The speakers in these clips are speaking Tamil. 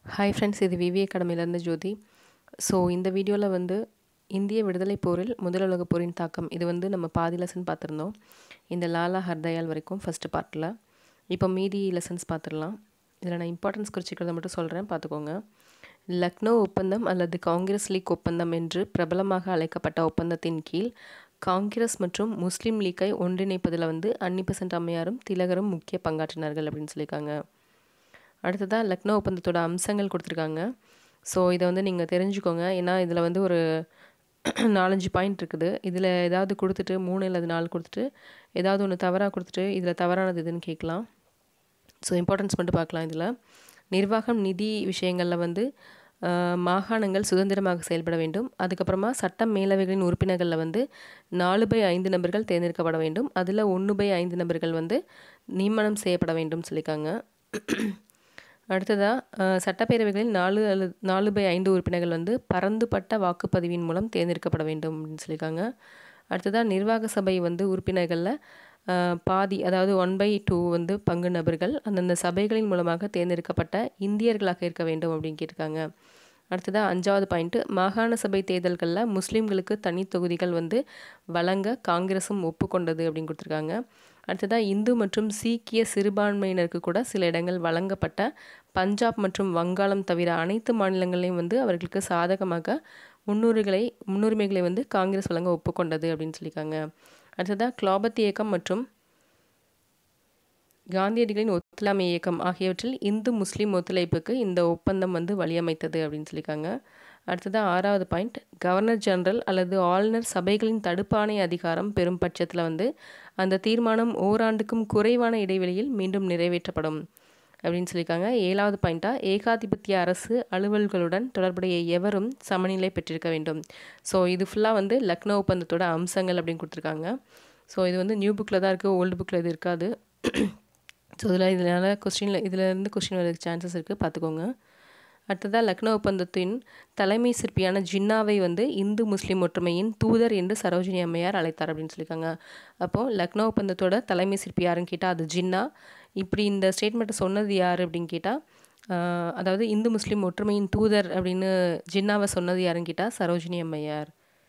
ஹாய் ஃப்ரெண்ட்ஸ் இது விவி அகாடமிலேருந்து ஜோதி ஸோ இந்த வீடியோவில் வந்து இந்திய விடுதலை போரில் முதல் உலகப் போரின் தாக்கம் இது வந்து நம்ம பாதி லெசன் பார்த்துருந்தோம் இந்த லாலா ஹர்தயால் வரைக்கும் ஃபஸ்ட்டு பார்ட்டில் இப்போ மீதி லெசன்ஸ் பார்த்துடலாம் இதில் நான் இம்பார்ட்டன்ஸ் குறிச்சிக்கிறத மட்டும் சொல்கிறேன் பார்த்துக்கோங்க லக்னோ ஒப்பந்தம் அல்லது காங்கிரஸ் லீக் ஒப்பந்தம் என்று பிரபலமாக அழைக்கப்பட்ட ஒப்பந்தத்தின் கீழ் காங்கிரஸ் மற்றும் முஸ்லீம் லீக்கை ஒன்றிணைப்பதில் வந்து அன்னி பெசன்ட் அம்மையாரும் திலகரும் முக்கிய பங்காற்றினார்கள் அப்படின்னு சொல்லியிருக்காங்க அடுத்ததாக லக்னோ ஒப்பந்தத்தோட அம்சங்கள் கொடுத்துருக்காங்க ஸோ இதை வந்து நீங்கள் தெரிஞ்சுக்கோங்க ஏன்னா இதில் வந்து ஒரு நாலஞ்சு பாயிண்ட் இருக்குது இதில் ஏதாவது கொடுத்துட்டு மூணு அல்லது நாலு கொடுத்துட்டு ஏதாவது ஒன்று தவறாக கொடுத்துட்டு இதில் தவறானது எதுன்னு கேட்கலாம் ஸோ இம்பார்ட்டன்ஸ் மட்டும் பார்க்கலாம் இதில் நிர்வாகம் நிதி விஷயங்களில் வந்து மாகாணங்கள் சுதந்திரமாக செயல்பட வேண்டும் அதுக்கப்புறமா சட்டம் மேலவைகளின் உறுப்பினர்களில் வந்து நாலு பை ஐந்து நபர்கள் தேர்ந்தெடுக்கப்பட வேண்டும் அதில் ஒன்று பை ஐந்து நபர்கள் வந்து நியமனம் செய்யப்பட வேண்டும் சொல்லியிருக்காங்க அடுத்ததாக சட்டப்பேரவைகளில் நாலு அல்லது நாலு பை ஐந்து உறுப்பினர்கள் வந்து பரந்துபட்ட வாக்குப்பதிவின் மூலம் தேர்ந்தெடுக்கப்பட வேண்டும் அப்படின்னு சொல்லியிருக்காங்க அடுத்ததாக நிர்வாக சபை வந்து உறுப்பினர்களில் பாதி அதாவது ஒன் பை டூ வந்து பங்கு நபர்கள் அந்தந்த சபைகளின் மூலமாக தேர்ந்தெடுக்கப்பட்ட இந்தியர்களாக இருக்க வேண்டும் அப்படின்னு கேட்டிருக்காங்க அடுத்ததாக அஞ்சாவது பாயிண்ட்டு மாகாண சபை தேர்தல்களில் முஸ்லீம்களுக்கு தனி தொகுதிகள் வந்து வழங்க காங்கிரஸும் ஒப்புக்கொண்டது அப்படின்னு கொடுத்துருக்காங்க அடுத்ததாக இந்து மற்றும் சீக்கிய சிறுபான்மையினருக்கு கூட சில இடங்கள் வழங்கப்பட்ட பஞ்சாப் மற்றும் வங்காளம் தவிர அனைத்து மாநிலங்களையும் வந்து அவர்களுக்கு சாதகமாக முன்னுரிகளை முன்னுரிமைகளை வந்து காங்கிரஸ் வழங்க ஒப்புக்கொண்டது அப்படின்னு சொல்லியிருக்காங்க அடுத்ததாக கிளாபத் இயக்கம் மற்றும் காந்தியடிகளின் ஒத்துழைமை இயக்கம் ஆகியவற்றில் இந்து முஸ்லீம் ஒத்துழைப்புக்கு இந்த ஒப்பந்தம் வந்து வழியமைத்தது அப்படின்னு சொல்லியிருக்காங்க அடுத்ததாக ஆறாவது பாயிண்ட் கவர்னர் ஜெனரல் அல்லது ஆளுநர் சபைகளின் தடுப்பாணை அதிகாரம் பெரும் பட்சத்தில் வந்து அந்த தீர்மானம் ஓராண்டுக்கும் குறைவான இடைவெளியில் மீண்டும் நிறைவேற்றப்படும் அப்படின்னு சொல்லியிருக்காங்க ஏழாவது பாயிண்ட்டாக ஏகாதிபத்திய அரசு அலுவல்களுடன் தொடர்புடைய எவரும் சமநிலை பெற்றிருக்க வேண்டும் ஸோ இது ஃபுல்லாக வந்து லக்னோ ஒப்பந்தத்தோட அம்சங்கள் அப்படின்னு கொடுத்துருக்காங்க ஸோ இது வந்து நியூ புக்கில் தான் இருக்குது ஓல்டு புக்கில் இது இருக்காது ஸோ இதில் இதனால் கொஸ்டினில் இதில் இருந்து கொஸ்டின் வரதுக்கு சான்சஸ் இருக்குது பார்த்துக்கோங்க அடுத்ததாக லக்னோ ஒப்பந்தத்தின் தலைமை சிற்பியான ஜின்னாவை வந்து இந்து முஸ்லீம் ஒற்றுமையின் தூதர் என்று சரோஜினி அம்மையார் அழைத்தார் அப்படின்னு சொல்லியிருக்காங்க அப்போது லக்னோ ஒப்பந்தத்தோட தலைமை சிற்பி யாருன்னு கேட்டால் அது ஜின்னா இப்படி இந்த ஸ்டேட்மெண்ட்டை சொன்னது யார் அப்படின்னு கேட்டால் அதாவது இந்து முஸ்லீம் ஒற்றுமையின் தூதர் அப்படின்னு ஜின்னாவை சொன்னது யாருன்னு கேட்டால் சரோஜினி அம்மையார்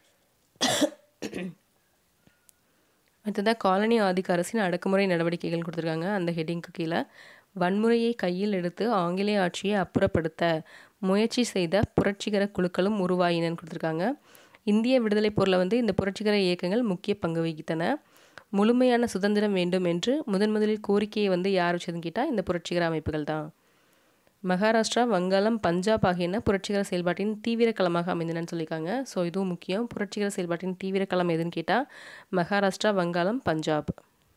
அடுத்ததாக காலனி ஆதிக்க அரசின் அடக்குமுறை நடவடிக்கைகள் கொடுத்துருக்காங்க அந்த ஹெட்டிங்க்கு கீழே வன்முறையை கையில் எடுத்து ஆங்கிலேய ஆட்சியை அப்புறப்படுத்த முயற்சி செய்த புரட்சிகர குழுக்களும் உருவாயினன்னு கொடுத்துருக்காங்க இந்திய விடுதலை போரில் வந்து இந்த புரட்சிகர இயக்கங்கள் முக்கிய பங்கு வகித்தன முழுமையான சுதந்திரம் வேண்டும் என்று முதன் முதலில் கோரிக்கையை வந்து யார் வச்சதுன்னு கேட்டால் இந்த புரட்சிகர அமைப்புகள் தான் மகாராஷ்டிரா வங்காளம் பஞ்சாப் ஆகியன புரட்சிகர செயல்பாட்டின் தீவிர களமாக அமைந்தனன்னு சொல்லியிருக்காங்க ஸோ இதுவும் முக்கியம் புரட்சிகர செயல்பாட்டின் தீவிர களம் எதுன்னு கேட்டால் மகாராஷ்டிரா வங்காளம் பஞ்சாப்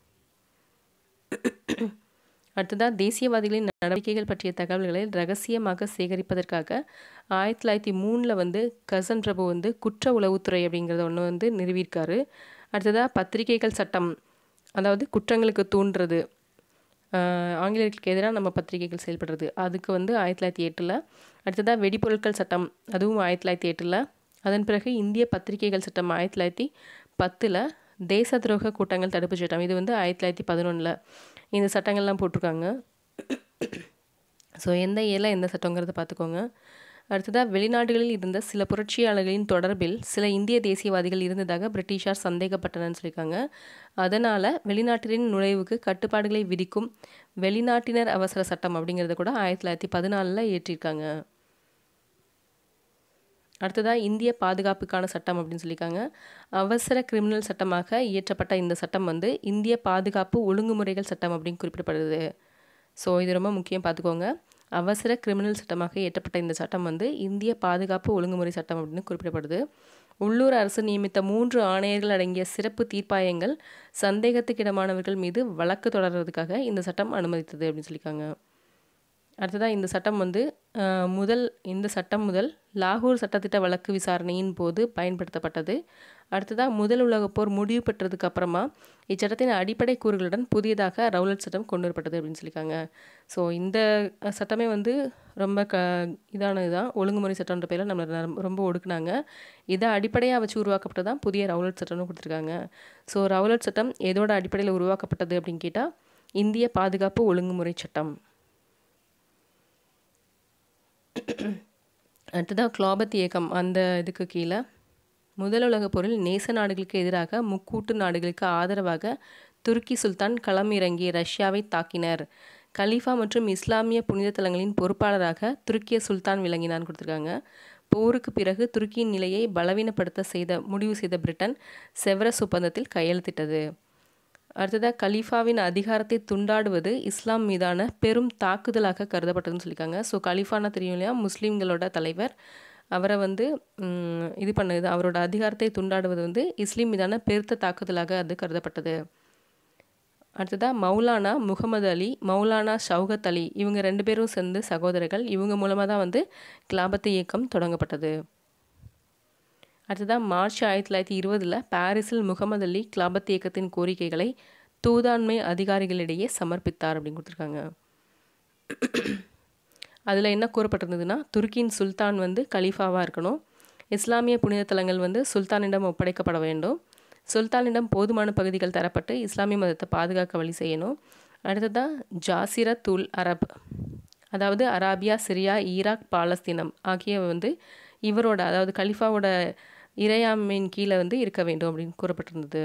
அடுத்ததாக தேசியவாதிகளின் நடவடிக்கைகள் பற்றிய தகவல்களை ரகசியமாக சேகரிப்பதற்காக ஆயிரத்தி தொள்ளாயிரத்தி மூணில் வந்து கசன் பிரபு வந்து குற்ற உளவுத்துறை அப்படிங்கிறத ஒன்று வந்து நிறுவியிருக்காரு அடுத்ததாக பத்திரிகைகள் சட்டம் அதாவது குற்றங்களுக்கு தூண்டுறது ஆங்கிலேயர்களுக்கு எதிராக நம்ம பத்திரிகைகள் செயல்படுறது அதுக்கு வந்து ஆயிரத்தி தொள்ளாயிரத்தி எட்டில் அடுத்ததாக வெடிப்பொருட்கள் சட்டம் அதுவும் ஆயிரத்தி தொள்ளாயிரத்தி எட்டில் அதன் பிறகு இந்திய பத்திரிகைகள் சட்டம் ஆயிரத்தி தொள்ளாயிரத்தி பத்தில் தேச துரோக கூட்டங்கள் தடுப்பு சட்டம் இது வந்து ஆயிரத்தி தொள்ளாயிரத்தி பதினொன்றில் இந்த சட்டங்கள்லாம் போட்டிருக்காங்க ஸோ எந்த ஏல எந்த சட்டங்கிறத பார்த்துக்கோங்க அடுத்ததாக வெளிநாடுகளில் இருந்த சில புரட்சியாளர்களின் தொடர்பில் சில இந்திய தேசியவாதிகள் இருந்ததாக பிரிட்டிஷார் சந்தேகப்பட்டனன்னு சொல்லியிருக்காங்க அதனால் வெளிநாட்டினரின் நுழைவுக்கு கட்டுப்பாடுகளை விதிக்கும் வெளிநாட்டினர் அவசர சட்டம் அப்படிங்கிறத கூட ஆயிரத்தி தொள்ளாயிரத்தி பதினாலில் ஏற்றிருக்காங்க அடுத்ததாக இந்திய பாதுகாப்புக்கான சட்டம் அப்படின்னு சொல்லியிருக்காங்க அவசர கிரிமினல் சட்டமாக இயற்றப்பட்ட இந்த சட்டம் வந்து இந்திய பாதுகாப்பு ஒழுங்குமுறைகள் சட்டம் அப்படின்னு குறிப்பிடப்படுது ஸோ இது ரொம்ப முக்கியம் பார்த்துக்கோங்க அவசர கிரிமினல் சட்டமாக இயற்றப்பட்ட இந்த சட்டம் வந்து இந்திய பாதுகாப்பு ஒழுங்குமுறை சட்டம் அப்படின்னு குறிப்பிடப்படுது உள்ளூர் அரசு நியமித்த மூன்று ஆணையர்கள் அடங்கிய சிறப்பு தீர்ப்பாயங்கள் சந்தேகத்துக்கிடமானவர்கள் மீது வழக்கு தொடர்றதுக்காக இந்த சட்டம் அனுமதித்தது அப்படின்னு சொல்லியிருக்காங்க அடுத்ததாக இந்த சட்டம் வந்து முதல் இந்த சட்டம் முதல் லாகூர் சட்டத்திட்ட வழக்கு விசாரணையின் போது பயன்படுத்தப்பட்டது அடுத்ததாக முதல் உலகப் போர் முடிவு பெற்றதுக்கு அப்புறமா இச்சட்டத்தின் அடிப்படை கூறுகளுடன் புதியதாக ரவுலட் சட்டம் கொண்டு வரப்பட்டது அப்படின்னு சொல்லியிருக்காங்க ஸோ இந்த சட்டமே வந்து ரொம்ப க இதானது தான் ஒழுங்குமுறை சட்டம்ன்ற பேரில் நம்ம ரொம்ப ஒடுக்குனாங்க இதை அடிப்படையாக வச்சு உருவாக்கப்பட்டது தான் புதிய ரவுலட் சட்டம்னு கொடுத்துருக்காங்க ஸோ ரவுலட் சட்டம் எதோட அடிப்படையில் உருவாக்கப்பட்டது அப்படின்னு கேட்டால் இந்திய பாதுகாப்பு ஒழுங்குமுறை சட்டம் அடுத்ததாக குலாபத் இயக்கம் அந்த இதுக்கு கீழே முதல் உலகப் போரில் நேச நாடுகளுக்கு எதிராக முக்கூட்டு நாடுகளுக்கு ஆதரவாக துருக்கி சுல்தான் களம் இறங்கி ரஷ்யாவை தாக்கினர் கலீஃபா மற்றும் இஸ்லாமிய புனித தலங்களின் பொறுப்பாளராக துருக்கிய சுல்தான் விளங்கினான்னு கொடுத்துருக்காங்க போருக்கு பிறகு துருக்கியின் நிலையை பலவீனப்படுத்த செய்த முடிவு செய்த பிரிட்டன் செவரஸ் ஒப்பந்தத்தில் கையெழுத்திட்டது அடுத்ததாக கலீஃபாவின் அதிகாரத்தை துண்டாடுவது இஸ்லாம் மீதான பெரும் தாக்குதலாக கருதப்பட்டதுன்னு சொல்லியிருக்காங்க ஸோ கலீஃபானா தெரியும் இல்லையா முஸ்லீம்களோட தலைவர் அவரை வந்து இது பண்ணுது அவரோட அதிகாரத்தை துண்டாடுவது வந்து இஸ்லீம் மீதான பெருத்த தாக்குதலாக அது கருதப்பட்டது அடுத்ததாக மௌலானா முகமது அலி மௌலானா ஷவுகத் அலி இவங்க ரெண்டு பேரும் சேர்ந்து சகோதரர்கள் இவங்க மூலமாக தான் வந்து கிலாபத்து இயக்கம் தொடங்கப்பட்டது அடுத்ததாக மார்ச் ஆயிரத்தி தொள்ளாயிரத்தி இருபதில் பாரிஸில் முகமது அலி கிலாபத் இயக்கத்தின் கோரிக்கைகளை தூதாண்மை அதிகாரிகளிடையே சமர்ப்பித்தார் அப்படின்னு கொடுத்துருக்காங்க அதில் என்ன கூறப்பட்டிருந்ததுன்னா துருக்கியின் சுல்தான் வந்து கலீஃபாவாக இருக்கணும் இஸ்லாமிய புனித தலங்கள் வந்து சுல்தானிடம் ஒப்படைக்கப்பட வேண்டும் சுல்தானிடம் போதுமான பகுதிகள் தரப்பட்டு இஸ்லாமிய மதத்தை பாதுகாக்க வழி செய்யணும் அடுத்ததாக ஜாசிரா துல் அரப் அதாவது அராபியா சிரியா ஈராக் பாலஸ்தீனம் ஆகியவை வந்து இவரோட அதாவது கலிஃபாவோட இறையாமையின் கீழே வந்து இருக்க வேண்டும் அப்படின்னு கூறப்பட்டிருந்தது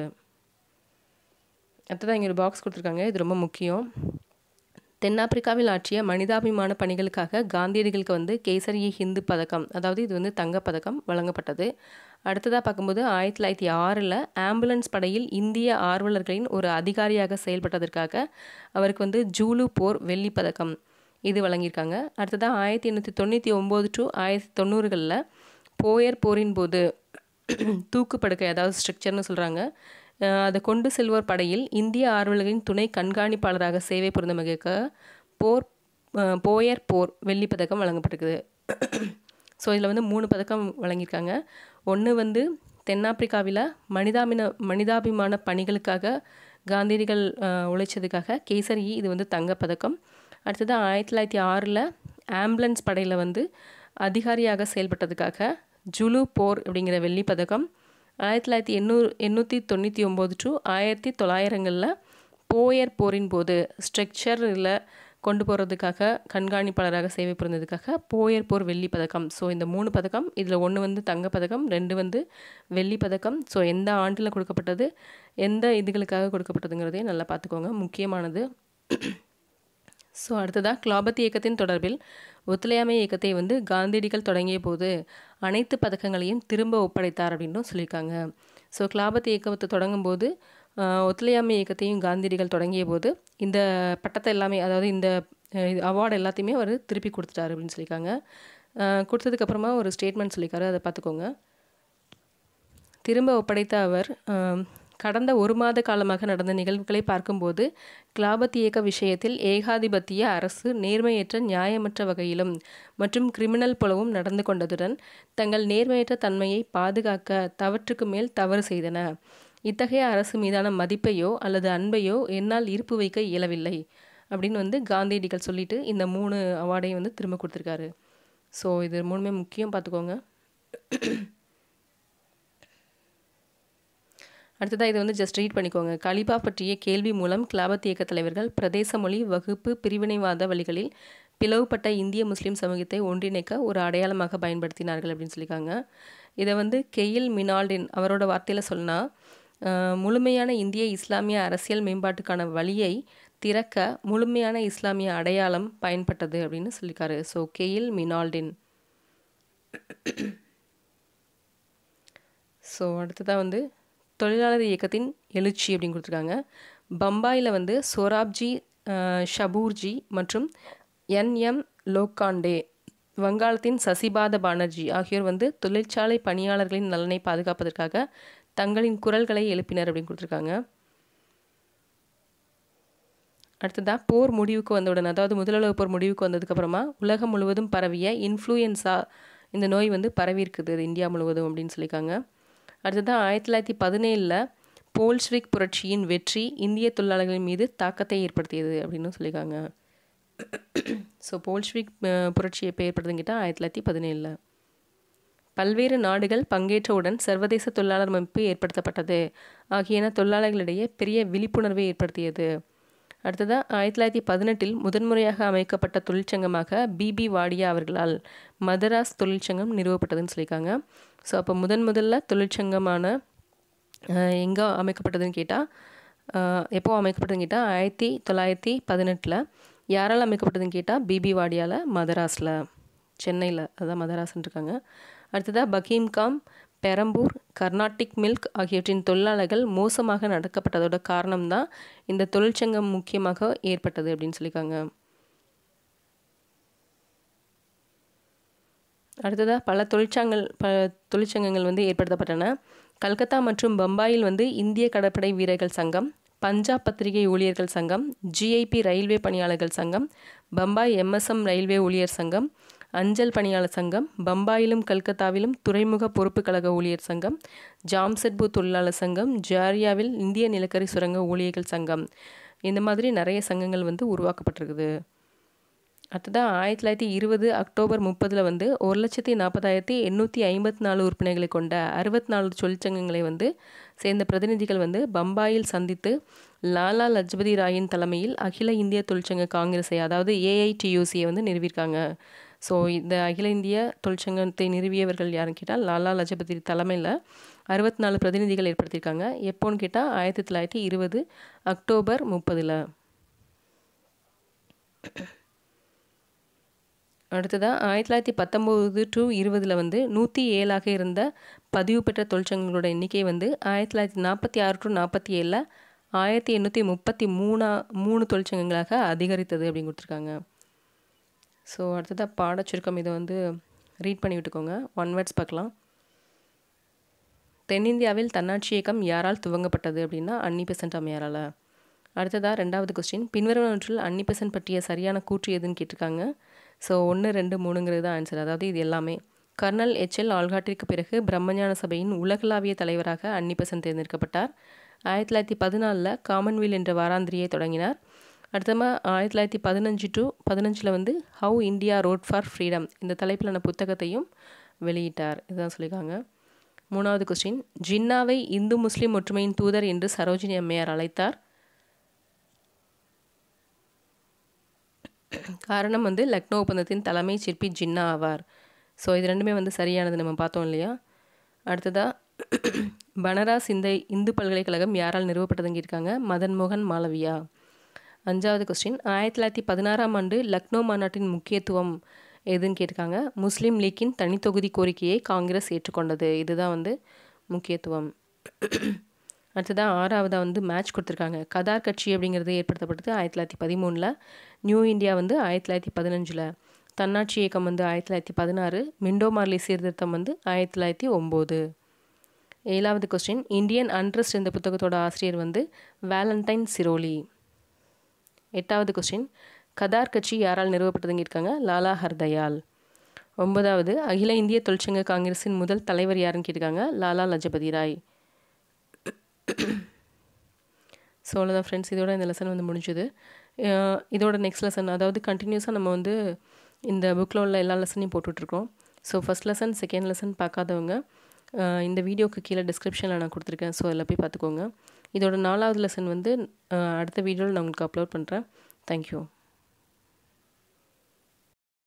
அடுத்ததாக இங்கே ஒரு பாக்ஸ் கொடுத்துருக்காங்க இது ரொம்ப முக்கியம் தென்னாப்பிரிக்காவில் ஆற்றிய மனிதாபிமான பணிகளுக்காக காந்தியடிகளுக்கு வந்து கேசரி ஹிந்து பதக்கம் அதாவது இது வந்து தங்கப்பதக்கம் வழங்கப்பட்டது அடுத்ததாக பார்க்கும்போது ஆயிரத்தி தொள்ளாயிரத்தி ஆறில் ஆம்புலன்ஸ் படையில் இந்திய ஆர்வலர்களின் ஒரு அதிகாரியாக செயல்பட்டதற்காக அவருக்கு வந்து ஜூலு போர் வெள்ளி பதக்கம் இது வழங்கியிருக்காங்க அடுத்ததாக ஆயிரத்தி எண்ணூற்றி தொண்ணூற்றி ஒம்பது டு ஆயிரத்தி தொண்ணூறுகளில் போயர் போரின் போது தூக்குப்படுக்கை அதாவது ஸ்ட்ரக்சர்னு சொல்கிறாங்க அதை கொண்டு செல்வோர் படையில் இந்திய ஆர்வலர்களின் துணை கண்காணிப்பாளராக சேவை புரிந்தமைக்க போர் போயர் போர் வெள்ளி பதக்கம் வழங்கப்பட்டிருக்குது ஸோ இதில் வந்து மூணு பதக்கம் வழங்கியிருக்காங்க ஒன்று வந்து தென்னாப்பிரிக்காவில் மனிதாபின மனிதாபிமான பணிகளுக்காக காந்தியடிகள் உழைச்சதுக்காக கேசரி இது வந்து தங்கப்பதக்கம் அடுத்தது ஆயிரத்தி தொள்ளாயிரத்தி ஆறில் ஆம்புலன்ஸ் படையில் வந்து அதிகாரியாக செயல்பட்டதுக்காக ஜுலு போர் அப்படிங்கிற வெள்ளி பதக்கம் ஆயிரத்தி தொள்ளாயிரத்தி எண்ணூறு எண்ணூற்றி தொண்ணூற்றி ஒம்பது டு ஆயிரத்தி தொள்ளாயிரங்களில் போயர் போரின் போது ஸ்ட்ரக்சரில் கொண்டு போகிறதுக்காக கண்காணிப்பாளராக சேவை புரிந்ததுக்காக போயர் போர் வெள்ளி பதக்கம் ஸோ இந்த மூணு பதக்கம் இதில் ஒன்று வந்து தங்க பதக்கம் ரெண்டு வந்து வெள்ளி பதக்கம் ஸோ எந்த ஆண்டில் கொடுக்கப்பட்டது எந்த இதுகளுக்காக கொடுக்கப்பட்டதுங்கிறதையும் நல்லா பார்த்துக்கோங்க முக்கியமானது ஸோ அடுத்ததாக கிளாபத் இயக்கத்தின் தொடர்பில் ஒத்துழையாமை இயக்கத்தை வந்து காந்தியடிகள் தொடங்கிய போது அனைத்து பதக்கங்களையும் திரும்ப ஒப்படைத்தார் அப்படின்னும் சொல்லியிருக்காங்க ஸோ கிளாபத் இயக்கத்தை தொடங்கும் போது ஒத்துழையாமை இயக்கத்தையும் காந்தியடிகள் தொடங்கிய போது இந்த பட்டத்தை எல்லாமே அதாவது இந்த அவார்டு எல்லாத்தையுமே அவர் திருப்பி கொடுத்துட்டாரு அப்படின்னு சொல்லியிருக்காங்க கொடுத்ததுக்கப்புறமா ஒரு ஸ்டேட்மெண்ட் சொல்லியிருக்காரு அதை பார்த்துக்கோங்க திரும்ப ஒப்படைத்த அவர் கடந்த ஒரு மாத காலமாக நடந்த நிகழ்வுகளை பார்க்கும்போது கிளாபத் இயக்க விஷயத்தில் ஏகாதிபத்திய அரசு நேர்மையற்ற நியாயமற்ற வகையிலும் மற்றும் கிரிமினல் போலவும் நடந்து கொண்டதுடன் தங்கள் நேர்மையற்ற தன்மையை பாதுகாக்க தவற்றுக்கு மேல் தவறு செய்தன இத்தகைய அரசு மீதான மதிப்பையோ அல்லது அன்பையோ என்னால் இருப்பு வைக்க இயலவில்லை அப்படின்னு வந்து காந்தியடிகள் சொல்லிட்டு இந்த மூணு அவார்டையும் வந்து திரும்ப கொடுத்துருக்காரு ஸோ இது மூணுமே முக்கியம் பார்த்துக்கோங்க அடுத்ததாக இதை வந்து ஜஸ்ட் ரீட் பண்ணிக்கோங்க கலிபா பற்றிய கேள்வி மூலம் கிளாபத் இயக்க தலைவர்கள் பிரதேச மொழி வகுப்பு பிரிவினைவாத வழிகளில் பிளவுபட்ட இந்திய முஸ்லீம் சமூகத்தை ஒன்றிணைக்க ஒரு அடையாளமாக பயன்படுத்தினார்கள் அப்படின்னு சொல்லியிருக்காங்க இதை வந்து கெயில் மினால்டின் அவரோட வார்த்தையில் சொன்னால் முழுமையான இந்திய இஸ்லாமிய அரசியல் மேம்பாட்டுக்கான வழியை திறக்க முழுமையான இஸ்லாமிய அடையாளம் பயன்பட்டது அப்படின்னு சொல்லியிருக்காரு ஸோ கெயில் மினால்டின் ஸோ அடுத்ததாக வந்து தொழிலாளர் இயக்கத்தின் எழுச்சி அப்படின்னு கொடுத்துருக்காங்க பம்பாயில் வந்து சோராப்ஜி ஷபூர்ஜி மற்றும் என்எம் லோக்காண்டே வங்காளத்தின் சசிபாத பானர்ஜி ஆகியோர் வந்து தொழிற்சாலை பணியாளர்களின் நலனை பாதுகாப்பதற்காக தங்களின் குரல்களை எழுப்பினர் அப்படின்னு கொடுத்துருக்காங்க அடுத்ததாக போர் முடிவுக்கு வந்தவுடன் அதாவது முதலுலக போர் முடிவுக்கு வந்ததுக்கப்புறமா உலகம் முழுவதும் பரவிய இன்ஃப்ளூயன்ஸா இந்த நோய் வந்து பரவி இருக்குது அது இந்தியா முழுவதும் அப்படின்னு சொல்லியிருக்காங்க அடுத்ததாக ஆயிரத்தி தொள்ளாயிரத்தி பதினேழில் போல்ஸ்விக் புரட்சியின் வெற்றி இந்திய தொழிலாளர்களின் மீது தாக்கத்தை ஏற்படுத்தியது அப்படின்னு சொல்லியிருக்காங்க ஸோ போல்ஸ்விக் புரட்சி எப்போ ஏற்படுதுங்கிட்டால் ஆயிரத்தி தொள்ளாயிரத்தி பதினேழில் பல்வேறு நாடுகள் பங்கேற்றவுடன் சர்வதேச தொழிலாளர் அமைப்பு ஏற்படுத்தப்பட்டது ஆகியன தொழிலாளர்களிடையே பெரிய விழிப்புணர்வை ஏற்படுத்தியது அடுத்ததாக ஆயிரத்தி தொள்ளாயிரத்தி பதினெட்டில் முதன்முறையாக அமைக்கப்பட்ட தொழிற்சங்கமாக பிபி வாடியா அவர்களால் மதராஸ் தொழிற்சங்கம் நிறுவப்பட்டதுன்னு சொல்லியிருக்காங்க ஸோ அப்போ முதன் முதல்ல தொழிற்சங்கமான எங்கே அமைக்கப்பட்டதுன்னு கேட்டால் எப்போ அமைக்கப்பட்டதுன்னு கேட்டால் ஆயிரத்தி தொள்ளாயிரத்தி பதினெட்டில் யாரால் அமைக்கப்பட்டதுன்னு கேட்டால் பிபி வாடியால் மதராஸில் சென்னையில் அதான் மதராஸ்ன்னு இருக்காங்க அடுத்ததாக பகீம்காம் பெரம்பூர் கர்நாட்டிக் மில்க் ஆகியவற்றின் தொழிலாளர்கள் மோசமாக நடக்கப்பட்டதோட காரணம்தான் இந்த தொழிற்சங்கம் முக்கியமாக ஏற்பட்டது அப்படின்னு சொல்லியிருக்காங்க அடுத்ததாக பல தொழிற்சங்கங்கள் ப தொழிற்சங்கங்கள் வந்து ஏற்படுத்தப்பட்டன கல்கத்தா மற்றும் பம்பாயில் வந்து இந்திய கடற்படை வீரர்கள் சங்கம் பஞ்சாப் பத்திரிகை ஊழியர்கள் சங்கம் ஜிஐபி ரயில்வே பணியாளர்கள் சங்கம் பம்பாய் எம்எஸ்எம் ரயில்வே ஊழியர் சங்கம் அஞ்சல் பணியாளர் சங்கம் பம்பாயிலும் கல்கத்தாவிலும் துறைமுக பொறுப்பு கழக ஊழியர் சங்கம் ஜாம்செட்பூ தொழிலாளர் சங்கம் ஜாரியாவில் இந்திய நிலக்கரி சுரங்க ஊழியர்கள் சங்கம் இந்த மாதிரி நிறைய சங்கங்கள் வந்து உருவாக்கப்பட்டிருக்குது அடுத்ததாக ஆயிரத்தி தொள்ளாயிரத்தி இருபது அக்டோபர் முப்பதில் வந்து ஒரு லட்சத்தி நாற்பதாயிரத்தி எண்ணூற்றி ஐம்பத்தி நாலு உறுப்பினர்களை கொண்ட அறுபத்தி நாலு தொழிற்சங்கங்களை வந்து சேர்ந்த பிரதிநிதிகள் வந்து பம்பாயில் சந்தித்து லாலா லஜ்பதி ராயின் தலைமையில் அகில இந்திய தொழிற்சங்க காங்கிரஸை அதாவது ஏஐடியூசியை வந்து நிறுவியிருக்காங்க ஸோ இந்த அகில இந்திய தொழிற்சங்கத்தை நிறுவியவர்கள் யாருன்னு கேட்டால் லாலா லஜபதி தலைமையில் அறுபத்தி நாலு பிரதிநிதிகள் ஏற்படுத்தியிருக்காங்க எப்போன்னு கேட்டால் ஆயிரத்தி தொள்ளாயிரத்தி இருபது அக்டோபர் முப்பதில் அடுத்ததாக ஆயிரத்தி தொள்ளாயிரத்தி பத்தொம்போது டு இருபதில் வந்து நூற்றி ஏழாக இருந்த பதிவு பெற்ற தொழிற்சங்கங்களோட எண்ணிக்கை வந்து ஆயிரத்தி தொள்ளாயிரத்தி நாற்பத்தி ஆறு டு நாற்பத்தி ஏழில் ஆயிரத்தி எண்ணூற்றி முப்பத்தி மூணா மூணு தொழிற்சங்கங்களாக அதிகரித்தது அப்படின்னு கொடுத்துருக்காங்க ஸோ அடுத்ததாக பாடச்சுருக்கம் இதை வந்து ரீட் பண்ணி விட்டுக்கோங்க ஒன் வேர்ட்ஸ் பார்க்கலாம் தென்னிந்தியாவில் தன்னாட்சி இயக்கம் யாரால் துவங்கப்பட்டது அப்படின்னா அன்னி பெசன்ட் அம்மையாரால் அடுத்ததாக ரெண்டாவது கொஸ்டின் பின்வருவனவற்றில் அன்னி பெசன்ட் பற்றிய சரியான கூற்று எதுன்னு கேட்டிருக்காங்க ஸோ ஒன்று ரெண்டு மூணுங்கிறது தான் ஆன்சர் அதாவது இது எல்லாமே கர்னல் எச்எல் ஆல்காட்டிற்கு பிறகு பிரம்மஞான சபையின் உலகளாவிய தலைவராக அன்னி பெசன்ட் தேர்ந்தெடுக்கப்பட்டார் ஆயிரத்தி தொள்ளாயிரத்தி பதினாலில் காமன்வெல் என்ற வாராந்திரியை தொடங்கினார் அடுத்தமாக ஆயிரத்தி தொள்ளாயிரத்தி பதினஞ்சு டு பதினஞ்சில் வந்து how India road for freedom இந்த தலைப்பிலான புத்தகத்தையும் வெளியிட்டார் இதுதான் சொல்லியிருக்காங்க மூணாவது கொஸ்டின் ஜின்னாவை இந்து முஸ்லீம் ஒற்றுமையின் தூதர் என்று சரோஜினி அம்மையார் அழைத்தார் காரணம் வந்து லக்னோ ஒப்பந்தத்தின் தலைமை சிற்பி ஜின்னா ஆவார் ஸோ இது ரெண்டுமே வந்து சரியானது நம்ம பார்த்தோம் இல்லையா அடுத்ததாக பனராஸ் இந்த இந்து பல்கலைக்கழகம் யாரால் நிறுவப்பட்டதுங்க இருக்காங்க மதன் மோகன் மாளவியா அஞ்சாவது கொஸ்டின் ஆயிரத்தி தொள்ளாயிரத்தி பதினாறாம் ஆண்டு லக்னோ மாநாட்டின் முக்கியத்துவம் எதுன்னு கேட்டிருக்காங்க முஸ்லீம் லீக்கின் தனித்தொகுதி கோரிக்கையை காங்கிரஸ் ஏற்றுக்கொண்டது இதுதான் வந்து முக்கியத்துவம் அடுத்ததாக ஆறாவதாக வந்து மேட்ச் கொடுத்துருக்காங்க கதார் கட்சி அப்படிங்கிறது ஏற்படுத்தப்பட்டது ஆயிரத்தி தொள்ளாயிரத்தி பதிமூணில் நியூ இந்தியா வந்து ஆயிரத்தி தொள்ளாயிரத்தி பதினஞ்சில் தன்னாட்சி இயக்கம் வந்து ஆயிரத்தி தொள்ளாயிரத்தி பதினாறு மிண்டோ மார்லி சீர்திருத்தம் வந்து ஆயிரத்தி தொள்ளாயிரத்தி ஒம்பது ஏழாவது கொஸ்டின் இந்தியன் அண்ட்ரஸ்ட் இந்த புத்தகத்தோட ஆசிரியர் வந்து வேலண்டைன் சிரோலி எட்டாவது கொஸ்டின் கதார் கட்சி யாரால் நிறுவப்பட்டதுங்க இருக்காங்க லாலா ஹர்தயால் ஒன்பதாவது அகில இந்திய தொழிற்சங்க காங்கிரஸின் முதல் தலைவர் யாருன்னு கேட்டிருக்காங்க லாலா லஜபதி ராய் ஸோ அவ்வளோதான் ஃப்ரெண்ட்ஸ் இதோட இந்த லெசன் வந்து முடிஞ்சுது இதோட நெக்ஸ்ட் லெசன் அதாவது கண்டினியூஸாக நம்ம வந்து இந்த புக்கில் உள்ள எல்லா லெசனையும் போட்டுட்ருக்கோம் so first lesson second lesson பார்க்காதவங்க இந்த வீடியோக்கு கீழே டிஸ்கிரிப்ஷனில் நான் கொடுத்துருக்கேன் ஸோ அதில் போய் பார்த்துக்கோங்க இதோட நாலாவது லெசன் வந்து அடுத்த வீடியோவில் நான் உங்களுக்கு அப்லோட் பண்ணுறேன் தேங்க்யூ